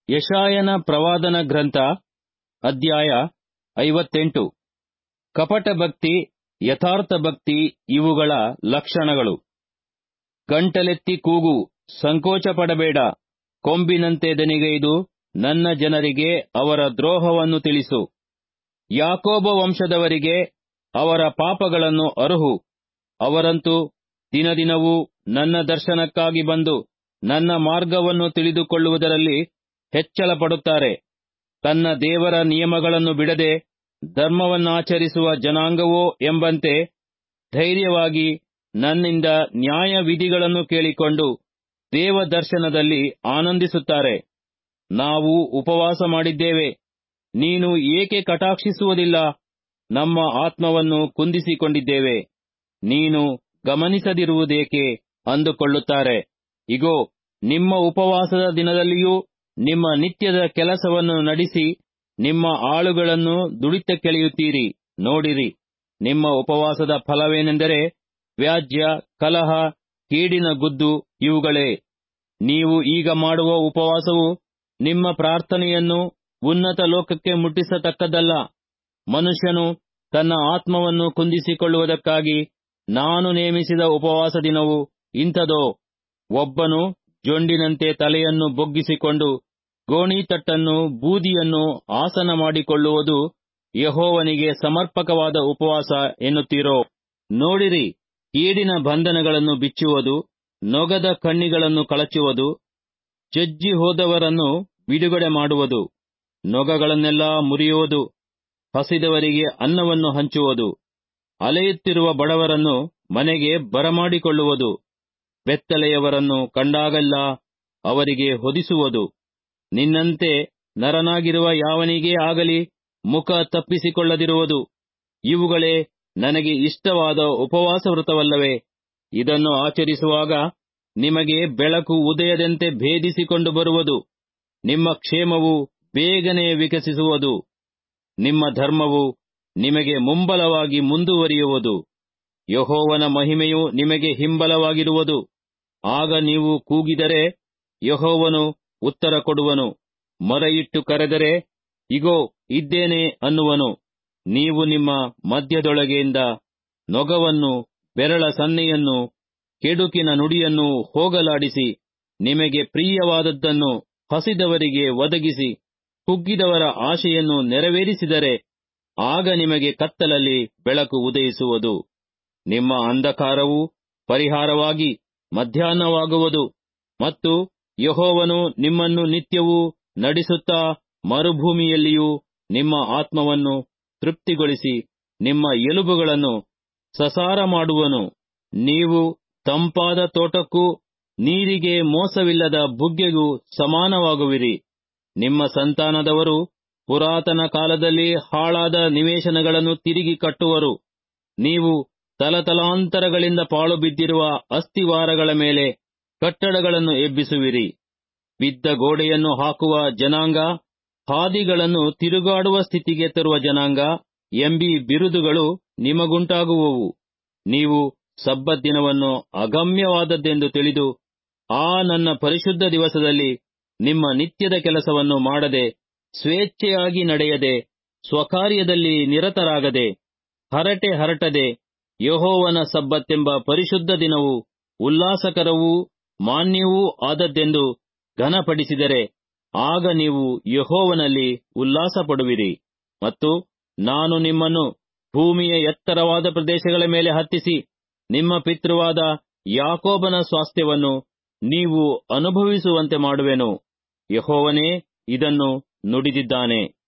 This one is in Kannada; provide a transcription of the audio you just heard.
ಯಶಾಯನ ಪ್ರವಾದನ ಗ್ರಂಥ ಅಧ್ಯಾಯ ಐವತ್ತೆಂಟು ಕಪಟ ಭಕ್ತಿ ಯಥಾರ್ಥ ಭಕ್ತಿ ಇವುಗಳ ಲಕ್ಷಣಗಳು ಗಂಟಲೆತ್ತಿ ಕೂಗು ಸಂಕೋಚ ಪಡಬೇಡ ಕೊಂಬಿನಂತೆ ದನಿಗೈದು ನನ್ನ ಜನರಿಗೆ ಅವರ ದ್ರೋಹವನ್ನು ತಿಳಿಸು ಯಾಕೋಬ ವಂಶದವರಿಗೆ ಅವರ ಪಾಪಗಳನ್ನು ಅರುಹು ಅವರಂತೂ ದಿನದಿನವೂ ನನ್ನ ದರ್ಶನಕ್ಕಾಗಿ ಬಂದು ನನ್ನ ಮಾರ್ಗವನ್ನು ತಿಳಿದುಕೊಳ್ಳುವುದರಲ್ಲಿ ಹೆಚ್ಚಳ ಪಡುತ್ತಾರೆ ತನ್ನ ದೇವರ ನಿಯಮಗಳನ್ನು ಬಿಡದೆ ಧರ್ಮವನ್ನಾಚರಿಸುವ ಜನಾಂಗವೋ ಎಂಬಂತೆ ಧೈರ್ಯವಾಗಿ ನನ್ನಿಂದ ನ್ಯಾಯ ವಿಧಿಗಳನ್ನು ಕೇಳಿಕೊಂಡು ದೇವ ದರ್ಶನದಲ್ಲಿ ಆನಂದಿಸುತ್ತಾರೆ ನಾವು ಉಪವಾಸ ಮಾಡಿದ್ದೇವೆ ನೀನು ಏಕೆ ಕಟಾಕ್ಷಿಸುವುದಿಲ್ಲ ನಮ್ಮ ಆತ್ಮವನ್ನು ಕುಂದಿಸಿಕೊಂಡಿದ್ದೇವೆ ನೀನು ಗಮನಿಸದಿರುವುದೇಕೆ ಅಂದುಕೊಳ್ಳುತ್ತಾರೆ ಇಗೋ ನಿಮ್ಮ ಉಪವಾಸದ ದಿನದಲ್ಲಿಯೂ ನಿಮ್ಮ ನಿತ್ಯದ ಕೆಲಸವನ್ನು ನಡೆಸಿ ನಿಮ್ಮ ಆಳುಗಳನ್ನು ದುಡಿತಕ್ಕೆಳೆಯುತ್ತೀರಿ ನೋಡಿರಿ ನಿಮ್ಮ ಉಪವಾಸದ ಫಲವೇನೆಂದರೆ ವ್ಯಾಜ್ಯ ಕಲಹ ಕೀಡಿನ ಗುದ್ದು ಇವುಗಳೇ ನೀವು ಈಗ ಮಾಡುವ ಉಪವಾಸವು ನಿಮ್ಮ ಪ್ರಾರ್ಥನೆಯನ್ನು ಉನ್ನತ ಲೋಕಕ್ಕೆ ಮುಟ್ಟಿಸತಕ್ಕದ್ದಲ್ಲ ಮನುಷ್ಯನು ತನ್ನ ಆತ್ಮವನ್ನು ಕುಂದಿಸಿಕೊಳ್ಳುವುದಕ್ಕಾಗಿ ನಾನು ನೇಮಿಸಿದ ಉಪವಾಸ ದಿನವು ಇಂಥದೋ ಒಬ್ಬನು ಜೊಂಡಿನಂತೆ ತಲೆಯನ್ನು ಬೊಗ್ಗಿಸಿಕೊಂಡು ಗೋಣಿತಟ್ಟನ್ನು ಬೂದಿಯನ್ನು ಆಸನ ಮಾಡಿಕೊಳ್ಳುವುದು ಯಹೋವನಿಗೆ ಸಮರ್ಪಕವಾದ ಉಪವಾಸ ಎನ್ನುತ್ತೀರೋ ನೋಡಿರಿ ಕೀಡಿನ ಬಂಧನಗಳನ್ನು ಬಿಚ್ಚುವುದು ನೊಗದ ಕಣ್ಣಿಗಳನ್ನು ಕಳಚುವುದು ಜಜ್ಜಿ ಹೋದವರನ್ನು ಬಿಡುಗಡೆ ಮಾಡುವುದು ನೊಗಗಳನ್ನೆಲ್ಲ ಮುರಿಯುವುದು ಹಸಿದವರಿಗೆ ಅನ್ನವನ್ನು ಹಂಚುವುದು ಅಲೆಯುತ್ತಿರುವ ಬಡವರನ್ನು ಮನೆಗೆ ಬರಮಾಡಿಕೊಳ್ಳುವುದು ಬೆತ್ತಲೆಯವರನ್ನು ಕಂಡಾಗೆಲ್ಲ ಅವರಿಗೆ ಹೊದಿಸುವುದು ನಿನ್ನಂತೆ ನರನಾಗಿರುವ ಯಾವನಿಗೇ ಆಗಲಿ ಮುಖ ತಪ್ಪಿಸಿಕೊಳ್ಳದಿರುವುದು ಇವುಗಳೇ ನನಗೆ ಇಷ್ಟವಾದ ಉಪವಾಸ ವೃತವಲ್ಲವೇ ಇದನ್ನು ಆಚರಿಸುವಾಗ ನಿಮಗೆ ಬೆಳಕು ಉದಯದಂತೆ ಭೇದಿಸಿಕೊಂಡು ಬರುವುದು ನಿಮ್ಮ ಕ್ಷೇಮವು ಬೇಗನೆ ವಿಕಸಿಸುವುದು ನಿಮ್ಮ ಧರ್ಮವು ನಿಮಗೆ ಮುಂಬಲವಾಗಿ ಮುಂದುವರಿಯುವುದು ಯಹೋವನ ಮಹಿಮೆಯು ನಿಮಗೆ ಹಿಂಬಲವಾಗಿರುವುದು ಆಗ ನೀವು ಕೂಗಿದರೆ ಯಹೋವನು ಉತ್ತರ ಕೊಡುವನು ಮೊರೆಯಿಟ್ಟು ಕರೆದರೆ ಇಗೋ ಇದ್ದೇನೆ ಅನ್ನುವನು ನೀವು ನಿಮ್ಮ ಮಧ್ಯದೊಳಗೆಯಿಂದ ನೊಗವನ್ನು ಬೆರಳ ಸನ್ನೆಯನ್ನು ಕೆಡುಕಿನ ನುಡಿಯನ್ನು ಹೋಗಲಾಡಿಸಿ ನಿಮಗೆ ಪ್ರಿಯವಾದದ್ದನ್ನು ಹಸಿದವರಿಗೆ ಒದಗಿಸಿ ಕುಗ್ಗಿದವರ ಆಶೆಯನ್ನು ನೆರವೇರಿಸಿದರೆ ಆಗ ನಿಮಗೆ ಕತ್ತಲಲ್ಲಿ ಬೆಳಕು ಉದಯಿಸುವುದು ನಿಮ್ಮ ಅಂಧಕಾರವು ಪರಿಹಾರವಾಗಿ ಮಧ್ಯಾಹ್ನವಾಗುವುದು ಮತ್ತು ಯಹೋವನು ನಿಮ್ಮನ್ನು ನಿತ್ಯವೂ ನಡೆಸುತ್ತಾ ಮರುಭೂಮಿಯಲ್ಲಿಯೂ ನಿಮ್ಮ ಆತ್ಮವನ್ನು ತೃಪ್ತಿಗೊಳಿಸಿ ನಿಮ್ಮ ಎಲುಬುಗಳನ್ನು ಸಸಾರ ಮಾಡುವನು ನೀವು ತಂಪಾದ ತೋಟಕ್ಕೂ ನೀರಿಗೆ ಮೋಸವಿಲ್ಲದ ಬುಗ್ಗೆಗೂ ಸಮಾನವಾಗುವಿರಿ ನಿಮ್ಮ ಸಂತಾನದವರು ಪುರಾತನ ಕಾಲದಲ್ಲಿ ಹಾಳಾದ ನಿವೇಶನಗಳನ್ನು ತಿರುಗಿ ಕಟ್ಟುವರು ನೀವು ತಲತಲಾಂತರಗಳಿಂದ ಪಾಳು ಬಿದ್ದಿರುವ ಅಸ್ಥಿವಾರಗಳ ಮೇಲೆ ಕಟ್ಟಡಗಳನ್ನು ಎಬ್ಬಿಸುವಿರಿ ಬಿದ್ದ ಗೋಡೆಯನ್ನು ಹಾಕುವ ಜನಾಂಗ ಹಾದಿಗಳನ್ನು ತಿರುಗಾಡುವ ಸ್ಥಿತಿಗೆ ತರುವ ಜನಾಂಗ ಎಂಬಿ ಬಿರುದುಗಳು ನಿಮಗುಂಟಾಗುವವು ನೀವು ಸಬ್ಬತ್ ದಿನವನ್ನು ಅಗಮ್ಯವಾದದ್ದೆಂದು ತಿಳಿದು ಆ ನನ್ನ ಪರಿಶುದ್ಧ ದಿವಸದಲ್ಲಿ ನಿಮ್ಮ ನಿತ್ಯದ ಕೆಲಸವನ್ನು ಮಾಡದೆ ಸ್ವೇಚ್ಛೆಯಾಗಿ ನಡೆಯದೆ ಸ್ವಕಾರ್ಯದಲ್ಲಿ ನಿರತರಾಗದೆ ಹರಟೆ ಹರಟದೆ ಯಹೋವನ ಸಬ್ಬತ್ತೆಂಬ ಪರಿಶುದ್ಧ ದಿನವು ಉಲ್ಲಾಸಕರವೂ ಮಾನ್ಯವೂ ಆದದ್ದೆಂದು ಘನಪಡಿಸಿದರೆ ಆಗ ನೀವು ಯಹೋವನಲ್ಲಿ ಉಲ್ಲಾಸ ಪಡುವಿರಿ ಮತ್ತು ನಾನು ನಿಮ್ಮನ್ನು ಭೂಮಿಯ ಎತ್ತರವಾದ ಪ್ರದೇಶಗಳ ಮೇಲೆ ಹತ್ತಿಸಿ ನಿಮ್ಮ ಪಿತೃವಾದ ಯಾಕೋಬನ ಸ್ವಾಸ್ಥ್ಯವನ್ನು ನೀವು ಅನುಭವಿಸುವಂತೆ ಮಾಡುವೆನು ಯಹೋವನೇ ಇದನ್ನು ನುಡಿದಿದ್ದಾನೆ